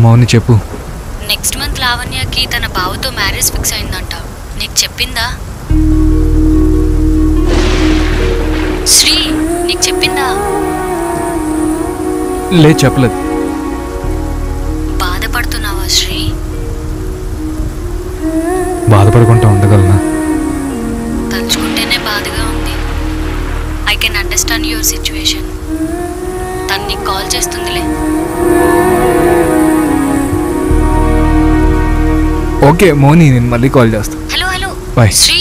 మౌని చెప్పు next month లావణ్యకి తన బావతో మ్యారేజ్ ఫిక్స్ అయిందంట నీకు చెప్పిందా శ్రీ నీకు చెప్పిందా లే చెప్పలేదు బాధపడుతున్నావా శ్రీ బాధపడకుండా ఉండగలనా తలుచుకుంటేనే బాధగా ఉంది I can understand your situation తను నీకు కాల్ చేస్తుందిలే ఓకే మౌని నేను మళ్ళీ కాల్ చేస్తాను హలో హలో Bye. శ్రీ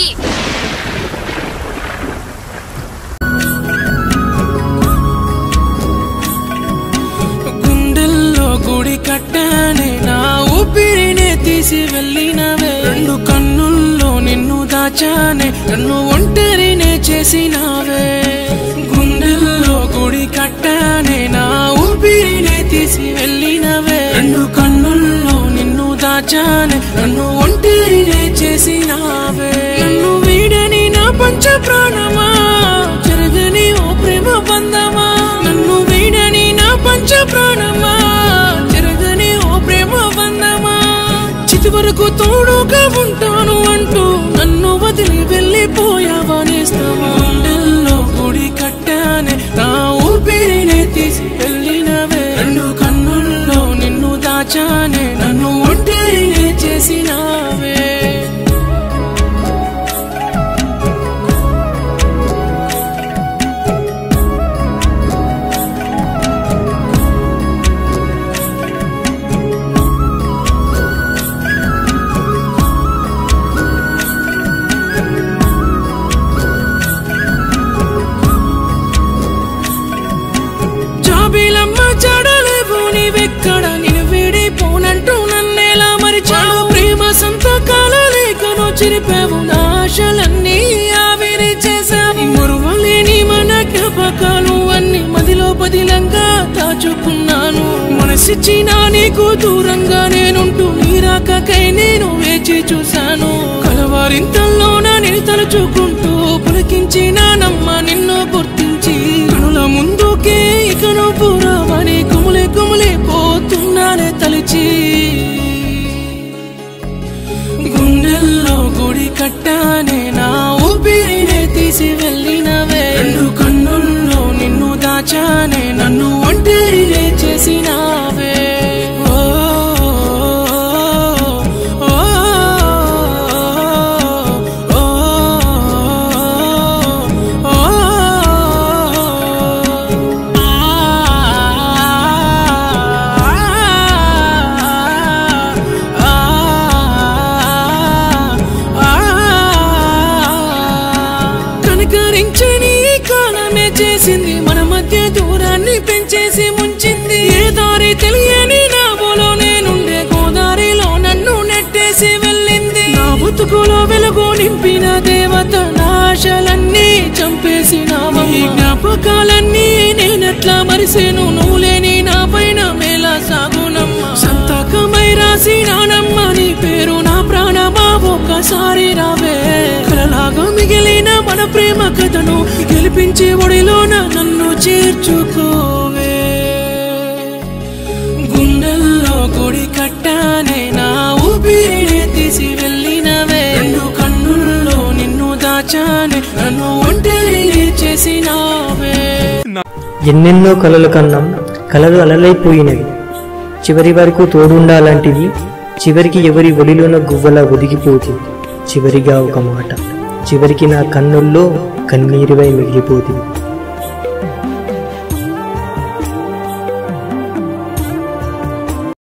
గుండెల్లో గుడి కట్టానే నా ఊపిరినే తీసి వెళ్ళినవే రెండు కన్నుల్లో నిన్ను దాచానే నన్ను ఒంటరినే చేసినావే గుండెల్లో గుడి కట్టానే నా ఊపిరినే తీసి వెళ్ళినవే రెండు కన్నుల్లో నిన్ను దాచానే నన్ను ఒంటరినే చేసినావే నన్ను వీడని నా పంచ ప్రాణమా జరగని ఓ ప్రేమ బంధమా నన్ను వీడని నా పంచ ప్రాణమా జరగని ఓ ప్రేమ బంధమా చితి వరకు తోడుగా ఉంటాను అంటూ నన్ను వదిలి వెళ్ళిపోయావా నేస్తావా గుండెల్లో గుడి కట్టానే నా ఊపిరినే తీసి వెళ్ళినవే రెండు కన్నుల్లో నిన్ను దాచానే నన్ను ఒంటరినే చేసినావే జాబిలమ్మ చాడలేవు నీవెక్కడ నేను వీడిపోనంటూ నన్నేలా మరిచాడు ప్రేమ సంతకాల లేఖను చిరిపావు నా ఆశలన్నీ ఆవిరి చేశావు మురువలేని మన జ్ఞాపకాలు అన్ని మదిలో పదిలంగా దాచుకున్నాను మనసిచ్చిన నీకు దూరంగా నేనుంటూ నీరాకకై నేను వేచి చూశాను కలవారింతల్లోన నేను తలుచుకుంటూ పులకించినానమ్మ నిన్ను గుర్తించి కనుల ముందుకే ఇకను పురావని కుములే కుములే పోతున్నానే తలిచి గుండెల్లో గుడి కట్టానే నా ఊపిరినే తీసి వెళ్ళినవే రెండు కన్నుల్లో నిన్ను దాచానే నన్ను ఒంటరినే చేసినావే ఓ, ఓ, ఓ, ఓ, కనకరించని ఈ కాలమే చేసింది మన మధ్య దూరాన్ని పెంచేసి ముంచింది ఏ దారి తెలియని నాబోలో నేనుండే గోదారిలో నన్ను నెట్టేసి వెళ్ళింది నా బతుకులో వెలుగు నింపిన దేవత నా ఆశలన్నీ చంపేసినావా ఈ జ్ఞాపకాలన్నీ నేనెట్లా మరిసేను నువ్వు లేని నా పైన మేలా సాగునమ్మ సంతకమై రాసినానమ్మ నీ పేరు నా ప్రాణమా ఒక్కసారి రావే కలలాగా మిగిలిన మన ప్రేమ కథను గెలిపించి ఒడిలోన నన్ను చేర్చుకోవే గుండెల్లో గుడి కట్టానే నా ఊపిరినే తీసి వెళ్ళినవే రెండు కన్నుల్లో నిన్ను దాచానే నన్ను ఒంటరిని చేసినావే ఎన్నెన్నో కలలు కన్నాం కలలు అలలైపోయినవి చివరి వరకు తోడుండాలంటివి చివరికి ఎవరి ఒడిలోన గువ్వలా ఒదిగిపోతుంది చివరిగా ఒక మాట చివరికి నా కన్నుల్లో కన్నీరువై మిగిలిపోతుంది